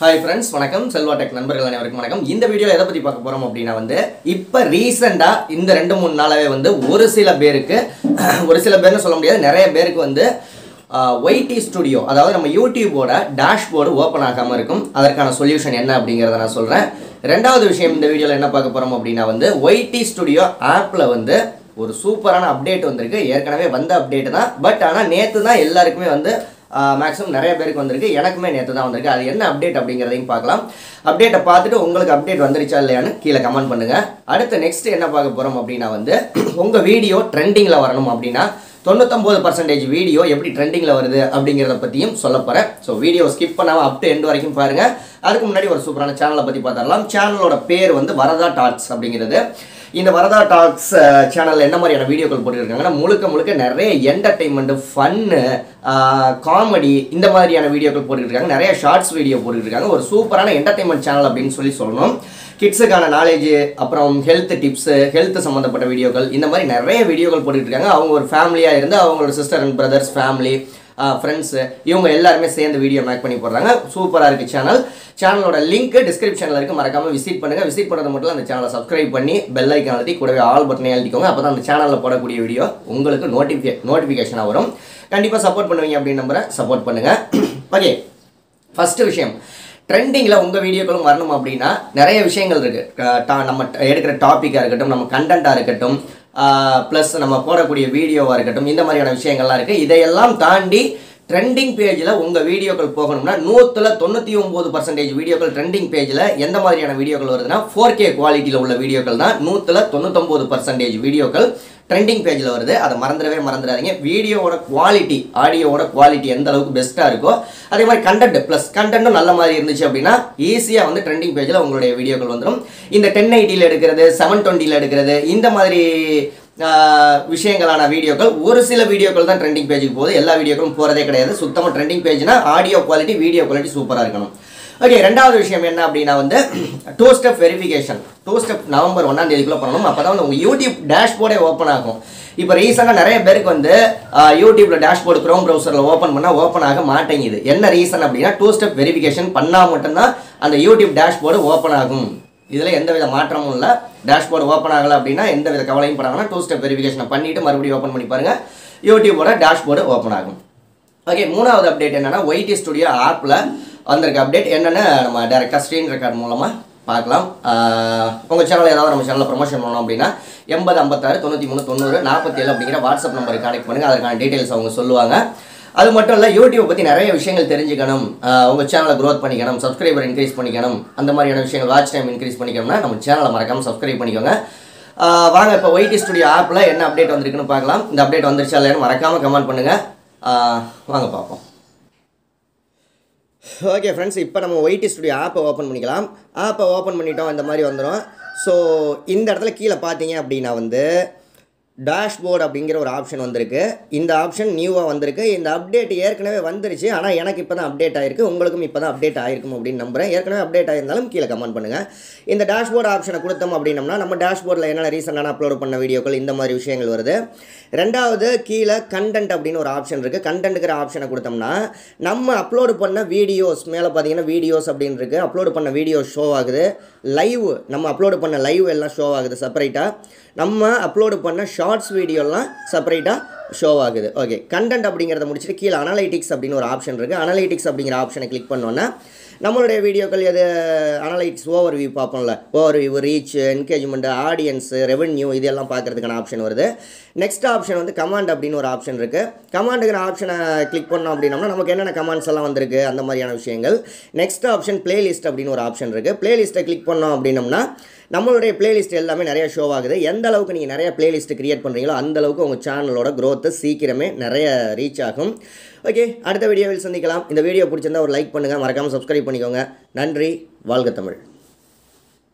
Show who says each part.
Speaker 1: hi friends வணக்கம் Selva tech நண்பர்கள் அனைவருக்கும் வணக்கம் இந்த வீடியோவில் எதை பற்றி பார்க்க போகிறோம் அப்படின்னா வந்து இப்போ ரீசெண்டாக இந்த ரெண்டு மூணு நாளாவே வந்து ஒரு சில பேருக்கு ஒரு சில பேர்னு சொல்ல முடியாது நிறைய பேருக்கு வந்து ஒய்டி ஸ்டுடியோ அதாவது நம்ம யூடியூபோட டேஷ்போர்டு ஓப்பன் ஆகாமல் இருக்கும் அதற்கான சொல்யூஷன் என்ன அப்படிங்கிறத நான் சொல்கிறேன் ரெண்டாவது விஷயம் இந்த வீடியோவில் என்ன பார்க்க போகிறோம் அப்படின்னா வந்து ஒய்டி ஸ்டுடியோ ஆப்பில் வந்து ஒரு சூப்பரான அப்டேட் வந்திருக்கு ஏற்கனவே வந்த அப்டேட் தான் பட் ஆனால் நேற்று தான் எல்லாருக்குமே வந்து மேக்ஸிமம் நிறைய பேருக்கு வந்திருக்கு எனக்குமே நேற்று தான் வந்திருக்கு அது என்ன அப்டேட் அப்படிங்கிறதையும் பார்க்கலாம் அப்டேட்டை பார்த்துட்டு உங்களுக்கு அப்டேட் வந்துருச்சா இல்லையான்னு கீழே கமெண்ட் பண்ணுங்கள் அடுத்து நெக்ஸ்ட் என்ன பார்க்க போகிறோம் அப்படின்னா வந்து உங்கள் வீடியோ ட்ரெண்டிங்கில் வரணும் அப்படின்னா தொண்ணூத்தொம்பது பர்சன்டேஜ் வீடியோ எப்படி ட்ரெண்டிங்கில் வருது அப்படிங்கிறத பற்றியும் சொல்ல போகிறேன் ஸோ வீடியோ ஸ்கிப் பண்ணாமல் அப் டு எண்ட் வரைக்கும் பாருங்கள் அதுக்கு முன்னாடி ஒரு சூப்பரான சேனலை பற்றி பார்த்துடலாம் சேனலோட பேர் வந்து வரதா டாட்ஸ் அப்படிங்கிறது இந்த வரதா டாக்ஸ் சேனலில் என்ன மாதிரியான வீடியோக்கள் போட்டுருக்காங்கன்னா முழுக்க முழுக்க நிறைய என்டர்டெயின்மெண்ட்டு ஃபன்னு காமெடி இந்த மாதிரியான வீடியோக்கள் போட்டுருக்காங்க நிறைய ஷார்ட்ஸ் வீடியோ போட்டுருக்காங்க ஒரு சூப்பரான என்டர்டெயின்மெண்ட் சேனல் அப்படின்னு சொல்லி சொல்லணும் கிட்ஸுக்கான நாலேஜ் அப்புறம் ஹெல்த் டிப்ஸு ஹெல்த் சம்மந்தப்பட்ட வீடியோக்கள் இந்த மாதிரி நிறைய வீடியோக்கள் போட்டுட்டு இருக்காங்க அவங்க ஒரு ஃபேமிலியாக இருந்து அவங்களோட sister and brothers family friends இவங்க எல்லாருமே சேர்ந்து வீடியோ மேக் பண்ணி போடுறாங்க சூப்பராக இருக்குது சேனல் சேனலோட லிங்க் டிஸ்கிரிப்ஷனில் இருக்குது மறக்காமல் விசிட் பண்ணுங்கள் விசிட் பண்ணுறது மட்டும் இல்ல, அந்த சேனலை சப்ஸ்கிரைப் பண்ணி பெல் ஐக்கான் அழுத்தி கூடவே ஆல் பட்டனை எழுதிக்கோங்க அப்போ தான் அந்த சேனலில் போடக்கூடிய வீடியோ உங்களுக்கு நோட்டிஃபிகே நோட்டிஃபிகேஷனாக வரும் கண்டிப்பாக சப்போர்ட் பண்ணுவீங்க அப்படின்னு நம்புறேன் சப்போர்ட் பண்ணுங்கள் ஓகே ஃபஸ்ட்டு விஷயம் ட்ரெண்டிங்கில் உங்கள் வீடியோக்களும் வரணும் அப்படின்னா நிறைய விஷயங்கள் இருக்குது நம்ம ட- எடுக்கிற டாப்பிக்காக இருக்கட்டும் நம்ம கண்டென்ட்டாக இருக்கட்டும் ப்ளஸ் நம்ம போடக்கூடிய வீடியோவாக இருக்கட்டும் இந்த மாதிரியான விஷயங்கள்லாம் இருக்குது இதையெல்லாம் தாண்டி ட்ரெண்டிங் பேஜில் உங்கள் வீடியோக்கள் போகணும்னா நூற்றில் தொண்ணூற்றி ஒம்பது பர்சன்டேஜ் வீடியோக்கள் ட்ரெண்டிங் பேஜில் எந்த மாதிரியான வீடியோக்கள் வருதுன்னா ஃபோர் கே குவாலிட்டியில் உள்ள வீடியோக்கள் தான் நூற்றில் தொண்ணூத்தொம்பது பர்சன்டேஜ் வீடியோக்கள் ட்ரெண்டிங் பேஜில் வருது அதை மறந்துடவே மறந்துடாதீங்க வீடியோவோட குவாலிட்டி ஆடியோவோட குவாலிட்டி எந்த அளவுக்கு பெஸ்ட்டாக இருக்கோ அதே மாதிரி கண்டென்ட் ப்ளஸ் கண்டென்ட்டும் நல்ல மாதிரி இருந்துச்சு அப்படின்னா ஈஸியாக வந்து ட்ரெண்டிங் பேஜில் உங்களுடைய வீடியோக்கள் வந்துடும் இந்த டென் எயிட்டியில் எடுக்கிறது செவன் டுவெண்ட்டியில் எடுக்கிறது இந்த மாதிரி ஆஹ், விஷயங்களான வீடியோக்கள் ஒரு சில வீடியோக்கள் தான் ட்ரெண்டிங் பேஜுக்கு போகுது எல்லா வீடியோக்களும் போகிறதே கிடையாது சுத்தமாக ட்ரெண்டிங் பேஜ்னா ஆடியோ குவாலிட்டி வீடியோ குவாலிட்டி சூப்பராக இருக்கணும் ஓகே ரெண்டாவது விஷயம் என்ன அப்படின்னா வந்து two step verification two step November ஒன்றாம் தேதிக்குள்ளே பண்ணணும் அப்போ தான் வந்து உங்கள் யூடியூப் டேஷ்போர்டே ஓப்பன் ஆகும் இப்போ ரீசெண்டாக நிறைய பேருக்கு வந்து ஆஹ், யூடியூப்ல டேஷ்போர்டு க்ரோம் ப்ரௌசரில் ஓப்பன் பண்ணால் ஓப்பன் ஆக மாட்டேங்குது என்ன ரீசன் அப்படின்னா டூ ஸ்டெப் வெரிஃபிகேஷன் பண்ணால் மட்டும்தான் அந்த யூடியூப் டேஷ்போர்டு ஓப்பன் ஆகும் இதில் எந்த வித மாற்றமும் இல்லை டேஷ்போர்டு ஓப்பன் ஆகலை அப்படின்னா எந்த வித கவலையும் படாமல் டூ ஸ்டெப் வெரிஃபிகேஷனை பண்ணிவிட்டு மறுபடியும் ஓப்பன் பண்ணி பாருங்கள் யூடியூபோட டேஷ்போர்டு ஓப்பன் ஆகும் ஓகே மூணாவது அப்டேட் என்னன்னா ஒய்டி ஸ்டுடியோ ஆப்பில் வந்திருக்க அப்டேட் என்னென்னு நம்ம டேரெக்டாக ஸ்க்ரீன் ரெக்கார்ட் மூலமாக பார்க்கலாம் உங்கள் சேனல் ஏதாவது நம்ம சேனலில் ப்ரொமோஷன் பண்ணோம் அப்படின்னா எண்பது ஐம்பத்தாறு தொண்ணூற்றி மூணு தொண்ணூறு நாற்பத்தேழு அப்படிங்கிற வாட்ஸ்அப் நம்பருக்கு கனெக்ட் பண்ணுங்கள் அதற்கான டீட்டெயில்ஸ் அவங்க சொல்லுவாங்க அது மட்டும் இல்லை யூடியூப் பற்றி நிறைய விஷயங்கள் தெரிஞ்சுக்கணும் ஆஹ் உங்கள் சேனலை க்ரோத் பண்ணிக்கணும் சப்ஸ்கிரைபர் இன்க்ரீஸ் பண்ணிக்கணும் அந்த மாதிரியான விஷயங்கள் வாட்ச் டைம் இன்க்ரீஸ் பண்ணிக்கணும்னா நம்ம சேனலை மறக்காமல் சப்ஸ்கிரைப் பண்ணிக்கோங்க ஆஹ் வாங்க இப்போ ஒய்டி ஸ்டுடியோ ஆப்பில் என்ன அப்டேட் வந்திருக்குன்னு பார்க்கலாம் இந்த அப்டேட் வந்துருச்சா இல்லையான்னு மறக்காமல் கமெண்ட் பண்ணுங்கள் வாங்க பார்ப்போம் ஓகே ஃப்ரெண்ட்ஸ் இப்போ நம்ம ஒய்டி ஸ்டுடியோ ஆப்பை ஓப்பன் பண்ணிக்கலாம் ஆப்பை ஓப்பன் பண்ணிட்டோம் இந்த மாதிரி வந்துடும் ஸோ இந்த இடத்துல கீழே பார்த்தீங்க அப்படின்னா வந்து டேஷ்போர்டு அப்படிங்கிற ஒரு ஆப்ஷன் வந்திருக்கு இந்த ஆப்ஷன் நியூவாக வந்திருக்கு இந்த அப்டேட் ஏற்கனவே வந்துருச்சு ஆனால் எனக்கு இப்போ தான் அப்டேட் ஆயிருக்கு உங்களுக்கும் இப்போ தான் அப்டேட் ஆயிருக்கும் அப்படின்னு நம்புறேன் ஏற்கனவே அப்டேட் ஆயிருந்தாலும் கீழே கமெண்ட் பண்ணுங்கள் இந்த டேஷ்போர்டு ஆப்ஷனை கொடுத்தோம் அப்படின்னம்னா நம்ம டேஷ்போர்டில் என்னென்ன ரீசெண்டான அப்லோட் பண்ண வீடியோக்கள் இந்த மாதிரி விஷயங்கள் வருது ரெண்டாவது கீழே கண்டென்ட் அப்படின்னு ஒரு ஆப்ஷன் இருக்குது கண்டென்ட்டுங்கிற ஆப்ஷனை கொடுத்தோம்னா நம்ம அப்லோடு பண்ண வீடியோஸ் மேலே பார்த்தீங்கன்னா வீடியோஸ் அப்படின்னு இருக்குது அப்லோடு பண்ண வீடியோ ஷோ ஆகுது லைவ் நம்ம அப்லோடு பண்ண லைவ் எல்லாம் ஷோ ஆகுது செப்பரேட்டாக நம்ம அப்லோடு பண்ண ஷார்ட்ஸ் வீடியோலாம் செப்பரேட்டாக ஷோ ஆகுது ஓகே கண்டென்ட் அப்படிங்கிறத முடிச்சுட்டு கீழே அனலைட்டிக்ஸ் அப்படின்னு ஒரு ஆப்ஷன் இருக்குது அனலைட்டிக்ஸ் அப்படிங்கிற ஆப்ஷனை கிளிக் பண்ணோன்னா நம்மளுடைய வீடியோக்கள் எது அனலைட்ஸ் ஓவர் வியூ பார்ப்போம்ல overview reach engagement audience revenue இதெல்லாம் பார்க்கறதுக்கான ஆப்ஷன் வருது நெக்ஸ்ட் ஆப்ஷன் வந்து கமாண்ட் அப்படின்னு ஒரு ஆப்ஷன் இருக்குது கமாண்டுங்கிற ஆப்ஷனை கிளிக் பண்ணோம் அப்படின்னம்னா நமக்கு என்னென்ன கமாண்ட்ஸ் எல்லாம் வந்திருக்கு அந்த மாதிரியான விஷயங்கள் நெக்ஸ்ட் ஆப்ஷன் பிளேலிஸ்ட் அப்படின்னு ஒரு ஆப்ஷன் இருக்குது பிளேலிஸ்ட்டை கிளிக் பண்ணோம் அப்படின்னம்னா நம்மளுடைய பிளேலிஸ்ட் எல்லாமே நிறைய ஷோ ஆகுது எந்த அளவுக்கு நீங்கள் நிறைய பிளேலிஸ்ட் கிரியேட் பண்ணுறீங்களோ அந்த அளவுக்கு உங்கள் சேனலோட growth சீக்கிரமே நிறைய ரீச் ஆகும் ஓகே அடுத்த வீடியோவில் சந்திக்கலாம் இந்த வீடியோ பிடிச்சிருந்தா ஒரு லைக் பண்ணுங்கள் மறக்காமல் சப்ஸ்கிரைப் பண்ணிக்கோங்க நன்றி வாழ்க தமிழ்